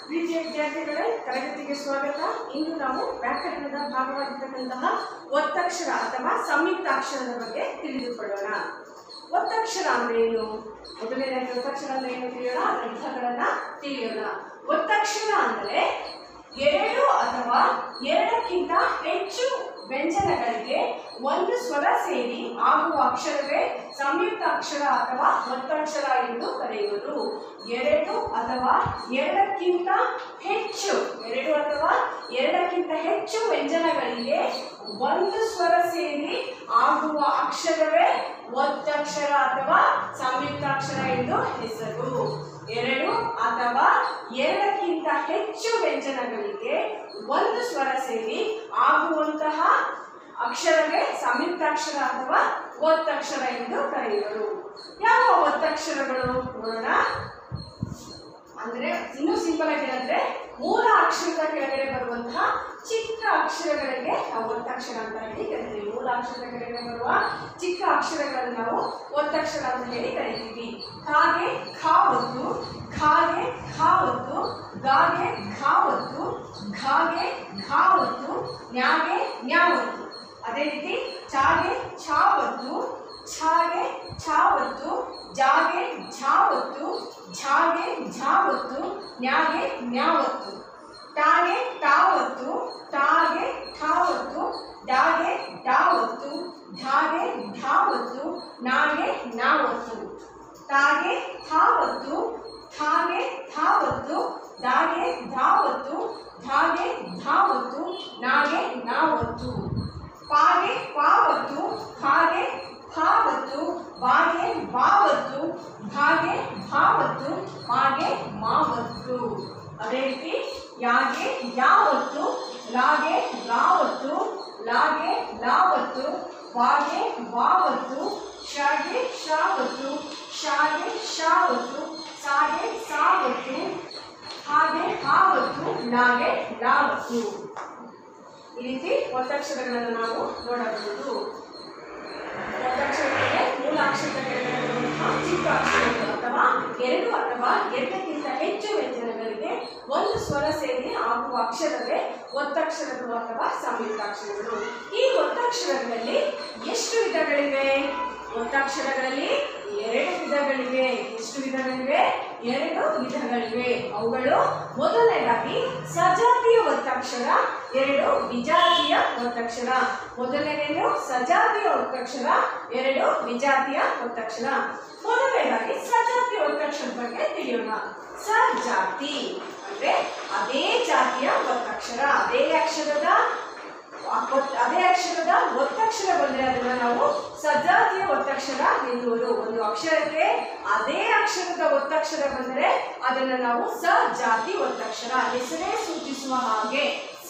ಪ್ರೀತಿಯ ವಿದ್ಯಾರ್ಥಿಗಳೇ ತರಗತಿಗೆ ಸ್ವಾಗತ ಇಂದು ನಾವು ವ್ಯಾಕರಣದ ಭಾಗವಾಗಿರ್ತಕ್ಕಂತಹ ಒತ್ತಕ್ಷರ ಅಥವಾ ಸಂಯುಕ್ತಾಕ್ಷರದ ಬಗ್ಗೆ ತಿಳಿದುಕೊಳ್ಳೋಣ ಒತ್ತಕ್ಷರ ಅಂದ್ರೆ ಏನು ಮೊದಲನೇದಾಗಿ ಒತ್ತಕ್ಷರ ಅಂದ್ರೆ ಏನು ತಿಳಿಯೋಣ ಅದರ ಅರ್ಥಗಳನ್ನ ತಿಳಿಯೋಣ ಒತ್ತಕ್ಷರ ಅಂದ್ರೆ ಎರಡು ಅಥವಾ ಎರಡಕ್ಕಿಂತ ಹೆಚ್ಚು ವ್ಯಂಜನಗಳಿಗೆ ಒಂದು ಸ್ವರ ಸೇರಿ ಆಗುವ ಅಕ್ಷರವೇ ಸಂಯುಕ್ತ ಅಕ್ಷರ ಅಥವಾ ಒತ್ತಕ್ಷರ ಎಂದು ಕರೆಯುವುದು ಎರಡು ಅಥವಾ ಎರಡಕ್ಕಿಂತ ಹೆಚ್ಚು ಎರಡು ಅಥವಾ ಎರಡಕ್ಕಿಂತ ಹೆಚ್ಚು ವ್ಯಂಜನಗಳಿಗೆ ಒಂದು ಸ್ವರ ಸೇರಿ ಆಗುವ ಅಕ್ಷರವೇ ಒತ್ತಕ್ಷರ ಅಥವಾ ಸಂಯುಕ್ತಾಕ್ಷರ ಎಂದು ಹೆಸರು ಎರಡು ಅಥವಾ ಎರಡಕ್ಕಿಂತ ಹೆಚ್ಚು ವ್ಯಂಜನಗಳಿಗೆ ಒಂದು ಸ್ವರ ಸೇರಿ ಆಗುವಂತಹ ಅಕ್ಷರವೇ ಸಂಯುಕ್ತಾಕ್ಷರ ಅಥವಾ ಒತ್ತಕ್ಷರ ಎಂದು ಕರೆಯುವರು ಯಾವ ಒತ್ತಕ್ಷರಗಳು ನೋಡೋಣ ಅಂದ್ರೆ ಇನ್ನೂ ಸಿಂಪಲ್ ಆಗಿ ಹೇಳಿದ್ರೆ ಮೂಲ ಅಕ್ಷರದ ಕೆಳಗಡೆ ಬರುವಂತಹ ಚಿಕ್ಕ ಅಕ್ಷರಗಳಿಗೆ ನಾವು ಒತ್ತಕ್ಷರ ಅಂತ ಹೇಳಿ ಕರಿತೀವಿ ಮೂಲ ಅಕ್ಷರದ ಕೆಳಗಡೆ ಬರುವ ಚಿಕ್ಕ ಅಕ್ಷರಗಳನ್ನು ನಾವು ಒತ್ತಕ್ಷರ ಅಂತ ಹೇಳಿ ಕರಿತೀವಿ ಕಾಗೆ ಖಾ ಒತ್ತು ಖಾಗೆ ಖಾ ಒತ್ತು ಗಾಗೆ ಘಾ ಒತ್ತು ಘಾಗೆ ಘಾ ಒತ್ತು ನ್ಯಾಗೆ ನ್ಯಾ ಒತ್ತು ಅದೇ ರೀತಿ ಚಾಗೆ ಛಾ ಒತ್ತು ಛಾಗೆ ಛಾ ಒತ್ತು ಜಾಗೆ ಝಾ ಒತ್ತು ಝಾಗೆ ಝಾ ಒತ್ತು ನ್ಯಾಗೆ ನ್ಯಾ ಒತ್ತು ಟಾಗೆ ಟಾ ಒತ್ತು ಟಾಗೆ ಠಾ ಒತ್ತು ಡಾಗೆ ಡಾ ಒತ್ತು ಢಾಗೆ ಢಾ ಒತ್ತು ನಾಗೆ ನಾ ಒತ್ತು ತಾಗೆ ಥಾ ಒತ್ತು ಥಾಗೆ ಥಾ ಒತ್ತು ದಾಗೆ ಧಾ ಒತ್ತು ಧಾಗೆ ಧಾ ಒತ್ತು ನಾಗೆ ನಾ ಒತ್ತು ಪಾಗೆ ಪಾವತ್ತು ಖಾಗೆ ಖಾವತ್ತು ಬಾಗೆ ಬಾವತ್ತು ಭಾಗೆ ಭಾವತ್ತು ಮಾಗೆ ಮಾವತ್ತು ಅದೇ ರೀತಿ ಯಾಗೆ ಯಾವತ್ತು ಲಾಗೆ ಲಾವತ್ತು ಲಾಗೆ ಲಾವತ್ತು ವಾಗೆ ವಾವತ್ತು ಶಾಗೆ ಶಾವತ್ತು ಶಾಗೆ ಶಾವತ್ತು ಸಾಗೆ ಸಾವತ್ತು ಹಾಗೆ ಹಾವತ್ತು ಲಾಗೆ ಲಾವತ್ತು ಈ ರೀತಿ ಒತ್ತಕ್ಷರಗಳನ್ನು ನಾವು ನೋಡಬಹುದು ಒತ್ತಕ್ಷರಗಳಿಗೆ ಮೂಲ ಅಕ್ಷರದ ಕೆಳಗಡೆ ಬರುವಂತಹ ಚಿಕ್ಕ ಅಕ್ಷರಗಳು ಅಥವಾ ಎರಡು ಅಥವಾ ಎರಡಕ್ಕಿಂತ ಹೆಚ್ಚು ವ್ಯಂಜನಗಳಿಗೆ ಒಂದು ಸ್ವರ ಸೇರಿ ಆಗುವ ಅಕ್ಷರವೇ ಒತ್ತಕ್ಷರಗಳು ಅಥವಾ ಸಂಯುಕ್ತಾಕ್ಷರಗಳು ಈ ಒತ್ತಕ್ಷರಗಳಲ್ಲಿ ಎಷ್ಟು ವಿಧಗಳಿವೆ ಒತ್ತಕ್ಷರಗಳಲ್ಲಿ ಎರಡು ವಿಧಗಳಿವೆ ಎಷ್ಟು ವಿಧಗಳಿವೆ ಎರಡು ವಿಧಗಳಿವೆ ಅವುಗಳು ಮೊದಲನೇದಾಗಿ ಸಜಾತಿಯ ಒತ್ತಕ್ಷರ ಎರಡು ವಿಜಾತಿಯ ಒತ್ತಕ್ಷರ ಮೊದಲನೇದು ಸಜಾತಿಯ ಒತ್ತಕ್ಷರ ಎರಡು ವಿಜಾತಿಯ ಒತ್ತಕ್ಷರ ಮೊದಲನೇದಾಗಿ ಸಜಾತಿಯ ಒತ್ತಕ್ಷರದ ಬಗ್ಗೆ ತಿಳಿಯೋಣ ಸಜಾತಿ ಅಂದ್ರೆ ಅದೇ ಜಾತಿಯ ಒತ್ತಕ್ಷರ ಅದೇ ಅಕ್ಷರದ ಒತ್- ಅದೇ ಅಕ್ಷರದ ಒತ್ತಕ್ಷರ ಬಂದ್ರೆ ಅದನ್ನ ನಾವು ಸಜಾತಿಯ ಒತ್ತಕ್ಷರ ಎನ್ನುವುದು ಒಂದು ಅಕ್ಷರಕ್ಕೆ ಅದೇ ಅಕ್ಷರದ ಒತ್ತಕ್ಷರ ಬಂದರೆ ಅದನ್ನ ನಾವು ಸಜಾತಿ ಒತ್ತಕ್ಷರ ಹೆಸರೇ ಸೂಚಿಸುವ ಹಾಗೆ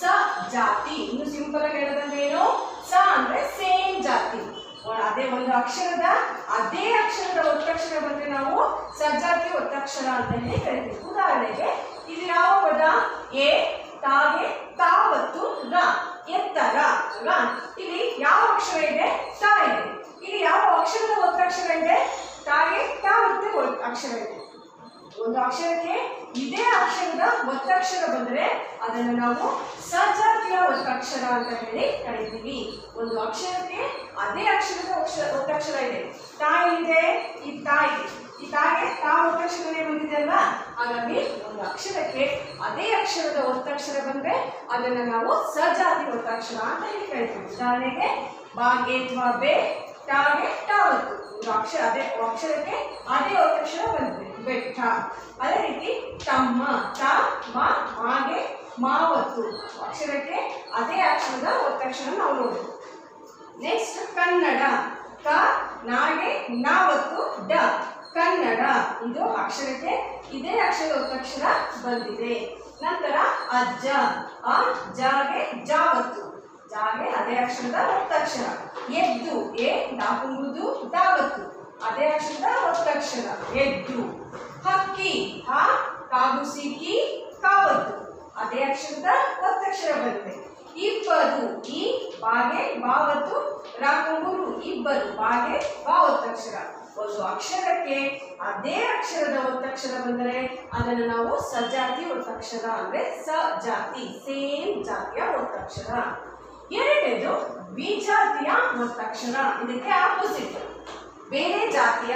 ಸಜಾತಿ ಇನ್ನು ಸಿಂಪಲ್ ಆಗಿ ಹೇಳೋದಂದ್ರೆ ಏನು ಸ ಅಂದ್ರೆ ಸೇಮ್ ಜಾತಿ ಒ- ಅದೇ ಒಂದು ಅಕ್ಷರದ ಅದೇ ಅಕ್ಷರದ ಒತ್ತಕ್ಷರ ಬಂದ್ರೆ ನಾವು ಸಜಾತಿ ಒತ್ತಕ್ಷರ ಅಂತ ಹೇಳಿ ಕರಿತೀವಿ ಉದಾಹರಣೆಗೆ ಇದು ಯಾವ ಪದ ಎ ತಾಗೆ ತಾವತ್ತು ರ ಎತ್ತರ ಅಲ್ವಾ ಇಲ್ಲಿ ಯಾವ ಅಕ್ಷರ ಇದೆ ತಾ ಇದೆ ಇಲ್ಲಿ ಯಾವ ಅಕ್ಷರದ ಒತ್ತಕ್ಷರ ಇದೆ ತಾಗೆ ತಾವತ್ತು ಒ- ಅಕ್ಷರ ಇದೆ ಒಂದು ಅಕ್ಷರಕ್ಕೆ ಇದೇ ಅಕ್ಷರದ ಒತ್ತಕ್ಷರ ಬಂದರೆ ಅದನ್ನು ನಾವು ಸಜಾತಿಯ ಒತ್ತಕ್ಷರ ಅಂತ ಹೇಳಿ ಕರಿತೀವಿ ಒಂದು ಅಕ್ಷರಕ್ಕೆ ಅದೇ ಅಕ್ಷರದ ಅಕ್ಷರ ಒತ್ತಕ್ಷರ ಇದೆ ತಾಯಿ ಇದೆ ಈ ತಾಯಿ ಈ ತಾಯಿಗೆ ತಾ ಒತ್ತಕ್ಷರನೇ ಬಂದಿದೆ ಅಲ್ವಾ ಹಾಗಾಗಿ ಒಂದು ಅಕ್ಷರಕ್ಕೆ ಅದೇ ಅಕ್ಷರದ ಒತ್ತಕ್ಷರ ಬಂದ್ರೆ ಅದನ್ನು ನಾವು ಸಜಾತಿ ಒತ್ತಕ್ಷರ ಅಂತ ಹೇಳಿ ಕರಿತೀವಿ ಉದಾಹರಣೆಗೆ ಬಾಗೆ ಅಥವಾ ಬೆ ಟಾಗೆ ಟಾವತ್ತು ಒಂದು ಅಕ್ಷರ ಅದೇ ಅಕ್ಷರಕ್ಕೆ ಅದೇ ಒತ್ತಕ್ಷರ ಬಂದಿದೆ ಬೆಟ್ಟ ಅದೇ ರೀತಿ ತಮ್ಮ ತ ಮ ಮಾಗೆ ಮಾವತ್ತು ಅಕ್ಷರಕ್ಕೆ ಅದೇ ಅಕ್ಷರದ ಒತ್ತಕ್ಷರ ನಾವು ನೋಡಬೇಕು ನೆಕ್ಸ್ಟ್ ಕನ್ನಡ ಕ ನಾಗೆ ನಾವತ್ತು ಡ ಕನ್ನಡ ಇದು ಅಕ್ಷರಕ್ಕೆ ಇದೇ ಅಕ್ಷರದ ಒತ್ತಕ್ಷರ ಬಂದಿದೆ ನಂತರ ಅಜ್ಜ ಅ ಜಾಗೆ ಜಾವತ್ತು ಜಾಗೆ ಅದೇ ಅಕ್ಷರದ ಒತ್ತಕ್ಷರ ಎದ್ದು ಎ ದಾಪುಂಗುದು ದಾವತ್ತು ಅದೇ ಅಕ್ಷರದ ಒತ್ತಕ್ಷರ ಎದ್ದು ಹಕ್ಕಿ ಹ ಕಾಗುಸಿಕಿ ಕಾವತ್ತು ಅದೇ ಅಕ್ಷರದ ಒತ್ತಕ್ಷರ ಬಂದಿದೆ ಇಬ್ಬರು ಈ ಬಾಗೆ ಬಾವತ್ತು ರಾಕೊಂಬೂರು ಇಬ್ಬರು ಬಾಗೆ ಬಾವತ್ತಕ್ಷರ ಒಂದು ಅಕ್ಷರಕ್ಕೆ ಅದೇ ಅಕ್ಷರದ ಒತ್ತಕ್ಷರ ಬಂದರೆ ಅದನ್ನು ನಾವು ಸಜಾತಿ ಒತ್ತಕ್ಷರ ಅಂದ್ರೆ ಸಜಾತಿ ಸೇಮ್ ಜಾತಿಯ ಒತ್ತಕ್ಷರ ಎರಡನೇದು ವಿಜಾತಿಯ ಒತ್ತಕ್ಷರ ಇದಕ್ಕೆ ಆಪೋಸಿಟ್ ಬೇರೆ ಜಾತಿಯ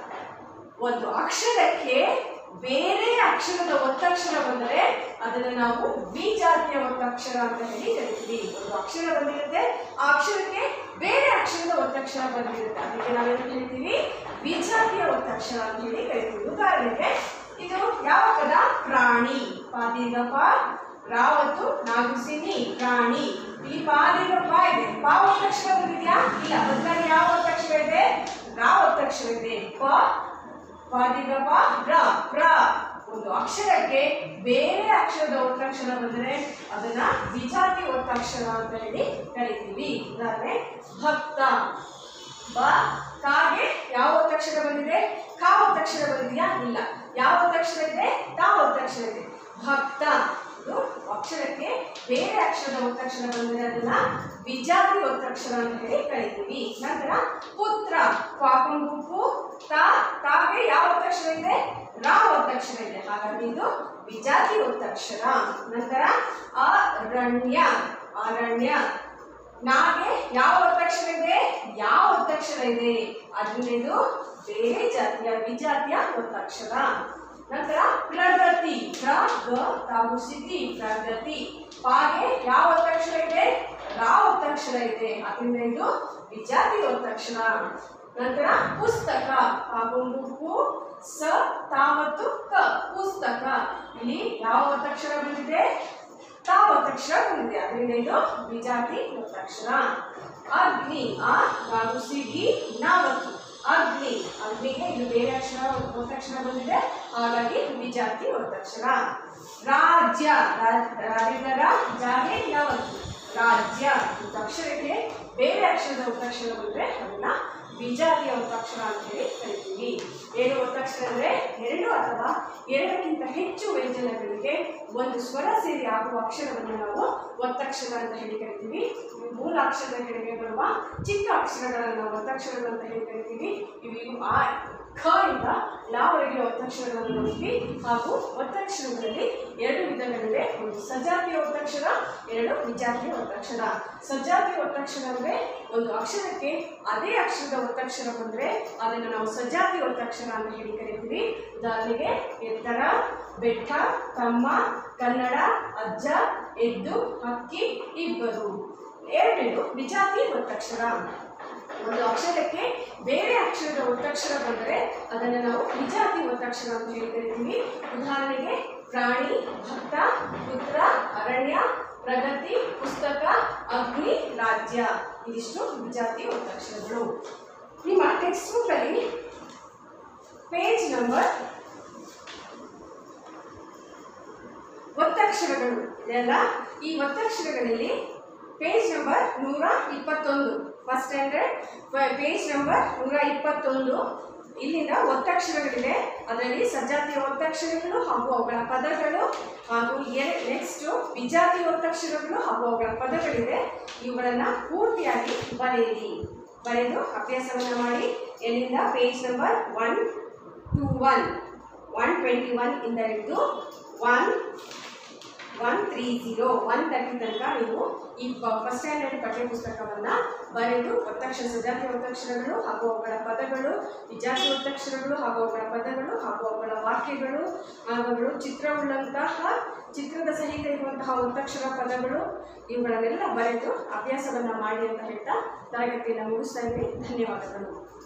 ಒಂದು ಅಕ್ಷರಕ್ಕೆ ಬೇರೆ ಅಕ್ಷರದ ಒತ್ತಕ್ಷರ ಬಂದರೆ ಅದನ್ನು ನಾವು ವಿಜಾತಿಯ ಒತ್ತಕ್ಷರ ಅಂತ ಹೇಳಿ ಕರಿತೀವಿ ಒಂದು ಅಕ್ಷರ ಬಂದಿರುತ್ತೆ ಆ ಅಕ್ಷರಕ್ಕೆ ಬೇರೆ ಅಕ್ಷರದ ಒತ್ತಕ್ಷರ ಬಂದಿರುತ್ತೆ ಅದಕ್ಕೆ ನಾವೇನು ಹೇಳ್ತೀವಿ ವಿಜಾತಿಯ ಒತ್ತಕ್ಷರ ಅಂತ ಹೇಳಿ ಕರಿತೀವಿ ಉದಾಹರಣೆಗೆ ಇದು ಯಾವ ಪದ ಪ್ರಾಣಿ ಪಾದಿಗಪ ರಾವತ್ತು ನಾಗುಸಿನಿ ಪ್ರಾಣಿ ಇಲ್ಲಿ ಪಾದಿಗಪ ಇದೆ ಪಾ ಒತ್ತಕ್ಷರ ಬಂದಿದೆಯಾ ಇಲ್ಲ ಬದಲಾಗಿ ಯಾವ ಒತ್ತಕ್ಷರ ಇದೆ ರಾ ಒತ್ತಕ್ಷರ ಇದೆ ಪ ಪಾದಿಗಪ ರ ಪ್ರ ಒಂದು ಅಕ್ಷರಕ್ಕೆ ಬೇರೆ ಅಕ್ಷರದ ಒತ್ತಕ್ಷರ ಬಂದರೆ ಅದನ್ನ ವಿಜಾತಿ ಒತ್ತಕ್ಷರ ಅಂತ ಹೇಳಿ ಕರಿತೀವಿ ಉದಾಹರಣೆ ಭಕ್ತ ಬ ಕಾಗೆ ಯಾವ ಒತ್ತಕ್ಷರ ಬಂದಿದೆ ಕಾ ಒತ್ತಕ್ಷರ ಬಂದಿದೆಯಾ ಇಲ್ಲ ಯಾವ ಒತ್ತಕ್ಷರ ಇದೆ ತಾ ಒತ್ತಕ್ಷರ ಇದೆ ಭಕ್ತ ಇದು ಅಕ್ಷರಕ್ಕೆ ಬೇರೆ ಅಕ್ಷರದ ಒತ್ತಕ್ಷರ ಬಂದರೆ ಅದನ್ನ ವಿಜಾತಿ ಒತ್ತಕ್ಷರ ಅಂತ ಹೇಳಿ ಕರಿತೀವಿ ನಂತರ ಪುತ್ರ ಪಾಪಂಪು ತಾ ತಾಗೆ ಯಾವ ಒತ್ತಕ್ಷರ ಇದೆ ರಾ ಒತ್ತಕ್ಷರ ಇದೆ ಹಾಗಾಗಿ ಇದು ವಿಜಾತಿ ಒತ್ತಕ್ಷರ ನಂತರ ಅರಣ್ಯ ಅರಣ್ಯ ನಾಗೆ ಯಾವ ಒತ್ತಕ್ಷರ ಇದೆ ಯಾವ ಒತ್ತಕ್ಷರ ಇದೆ ಅದರಿಂದ ಇದು ಬೇರೆ ಜಾತಿಯ ವಿಜಾತಿಯ ಒತ್ತಕ್ಷರ ನಂತರ ಪ್ರಗತಿ ಪ್ರ ಗ ತಾವು ಸಿದ್ಧಿ ಪ್ರಗತಿ ಪಾಗೆ ಯಾವ ಒತ್ತಕ್ಷರ ಇದೆ ರಾ ಒತ್ತಕ್ಷರ ಇದೆ ಅದರಿಂದ ಇದು ವಿಜಾತಿ ಒತ್ತಕ್ಷರ ನಂತರ ಪುಸ್ತಕ ಪಾಗೊಂಡು ಸ ತಾವತ್ತು ಕ ಪುಸ್ತಕ ಇಲ್ಲಿ ಯಾವ ಒತ್ತಕ್ಷರ ಬಂದಿದೆ ತಾ ಒತ್ತಕ್ಷರ ಬಂದಿದೆ ಅದರಿಂದ ಇದು ವಿಜಾತಿ ಒತ್ತಕ್ಷರ ಅಗ್ನಿ ಆ ಹಾಗೂ ಸಿಗಿ ನಾವತ್ತು ಅಗ್ನಿ ಅಗ್ನಿಗೆ ಇದು ಬೇರೆ ಅಕ್ಷರ ಒತ್ತಕ್ಷರ ಬಂದಿದೆ ಹಾಗಾಗಿ ವಿಜಾತಿ ಒತ್ತಕ್ಷರ ರಾಜ್ಯ ರಾಜ್ಯದ ಜಾಗೆ ಯಾವತ್ತು ರಾಜ್ಯ ಇದು ಅಕ್ಷರಕ್ಕೆ ಬೇರೆ ಅಕ್ಷರದ ಒತ್ತಕ್ಷರ ಬಂದರೆ ಅದನ್ನ ವಿಜಾತಿಯ ಒತ್ತಕ್ಷರ ಅಂತ ಹೇಳಿ ಕರಿತೀವಿ ಏನು ಒತ್ತಕ್ಷರ ಅಂದರೆ ಎರಡು ಅಥವಾ ಎರಡಕ್ಕಿಂತ ಹೆಚ್ಚು ವ್ಯಂಜನಗಳಿಗೆ ಒಂದು ಸ್ವರ ಸೇರಿ ಆಗುವ ಅಕ್ಷರವನ್ನು ನಾವು ಒತ್ತಕ್ಷರ ಅಂತ ಹೇಳಿ ಕರಿತೀವಿ ಇವು ಮೂಲ ಅಕ್ಷರದ ಕೆಳಗೆ ಬರುವ ಚಿಕ್ಕ ಅಕ್ಷರಗಳನ್ನು ನಾವು ಒತ್ತಕ್ಷರಗಳು ಅಂತ ಹೇಳಿ ಕರಿತೀವಿ ಇವು ಇವು ಆ ಖ ಇಂದ ಲಾವರೆಗೆ ಒತ್ತಕ್ಷರಗಳನ್ನು ನೋಡ್ತೀವಿ ಹಾಗೂ ಒತ್ತಕ್ಷರಗಳಲ್ಲಿ ಎರಡು ವಿಧಗಳಿವೆ ಒಂದು ಸಜಾತಿಯ ಒತ್ತಕ್ಷರ ಎರಡು ವಿಜಾತಿಯ ಒತ್ತಕ್ಷರ ಸಜಾತಿಯ ಒತ್ತಕ್ಷರ ಅಂದರೆ ಒಂದು ಅಕ್ಷರಕ್ಕೆ ಅದೇ ಅಕ್ಷರದ ಒತ್ತಕ್ಷರ ಬಂದರೆ ಅದನ್ನು ನಾವು ಸಜಾತಿ ಒತ್ತಕ್ಷರ ಅಂತ ಹೇಳಿ ಕರಿತೀವಿ ಉದಾಹರಣೆಗೆ ಎತ್ತರ ಬೆಟ್ಟ ತಮ್ಮ ಕನ್ನಡ ಅಜ್ಜ ಎದ್ದು ಹಕ್ಕಿ ಇಬ್ಬರು ಎರಡನೇದು ವಿಜಾತಿ ಒತ್ತಕ್ಷರ ಒಂದು ಅಕ್ಷರಕ್ಕೆ ಬೇರೆ ಅಕ್ಷರದ ಒತ್ತಕ್ಷರ ಬಂದರೆ ಅದನ್ನು ನಾವು ವಿಜಾತಿ ಒತ್ತಕ್ಷರ ಅಂತ ಹೇಳಿ ಕರಿತೀವಿ ಉದಾಹರಣೆಗೆ ಪ್ರಾಣಿ ಭಕ್ತ ಪುತ್ರ ಅರಣ್ಯ ಪ್ರಗತಿ ಪುಸ್ತಕ ಅಗ್ನಿ ರಾಜ್ಯ ಇದಿಷ್ಟು ವಿಜಾತಿ ಒತ್ತಕ್ಷರಗಳು ನಿಮ್ಮ ಟೆಕ್ಸ್ಟ್ ಬುಕ್ಕಲ್ಲಿ ಪೇಜ್ ನಂಬರ್ ಒತ್ತಕ್ಷರಗಳು ಇದೆಲ್ಲ ಈ ಒತ್ತಕ್ಷರಗಳಲ್ಲಿ ಪೇಜ್ ನಂಬರ್ ನೂರ ಇಪ್ಪತ್ತೊಂದು ಫಸ್ಟ್ ಸ್ಟ್ಯಾಂಡರ್ಡ್ ಪೇಜ್ ನಂಬರ್ ನೂರ ಇಪ್ಪತ್ತೊಂದು ಇಲ್ಲಿಂದ ಒತ್ತಕ್ಷರಗಳಿವೆ ಅದರಲ್ಲಿ ಸಜಾತಿಯ ಒತ್ತಕ್ಷರಗಳು ಹಾಗೂ ಅವುಗಳ ಪದಗಳು ಹಾಗೂ ನೆಕ್ಸ್ಟ್ ವಿಜಾತಿಯ ಒತ್ತಕ್ಷರಗಳು ಹಾಗೂ ಅವುಗಳ ಪದಗಳಿವೆ ಇವುಗಳನ್ನು ಪೂರ್ತಿಯಾಗಿ ಬರೆಯಿರಿ ಬರೆದು ಅಭ್ಯಾಸವನ್ನು ಮಾಡಿ ಎಲ್ಲಿಂದ page number one two one one twenty one ಇಂದ ಹಿಡಿದು one one three zero one thirty ತನಕ ನೀವು ಈ ಫಸ್ಟ್ ಸ್ಟ್ಯಾಂಡರ್ಡ್ ಪಠ್ಯಪುಸ್ತಕವನ್ನು ಬರೆದು ಒತ್ತಕ್ಷರ ಸಜಾತಿ ಒತ್ತಕ್ಷರಗಳು ಹಾಗೂ ಅವುಗಳ ಪದಗಳು ವಿಜಾತಿ ಒತ್ತಕ್ಷರಗಳು ಹಾಗೂ ಅವುಗಳ ಪದಗಳು ಹಾಗೂ ಅವುಗಳ ವಾಕ್ಯಗಳು ಅವುಗಳು ಚಿತ್ರವುಳ್ಳಂತಹ ಚಿತ್ರದ ಸಹಿತ ಇರುವಂತಹ ಒತ್ತಕ್ಷರ ಪದಗಳು ಇವುಗಳನ್ನೆಲ್ಲ ಬರೆದು ಅಭ್ಯಾಸವನ್ನು ಮಾಡಿ ಅಂತ ಹೇಳ್ತಾ ತರಗತಿಯನ್ನು ಮುಗಿಸ್ತಾ ಇದ್ದೀನಿ ಧನ್ಯವಾದಗಳು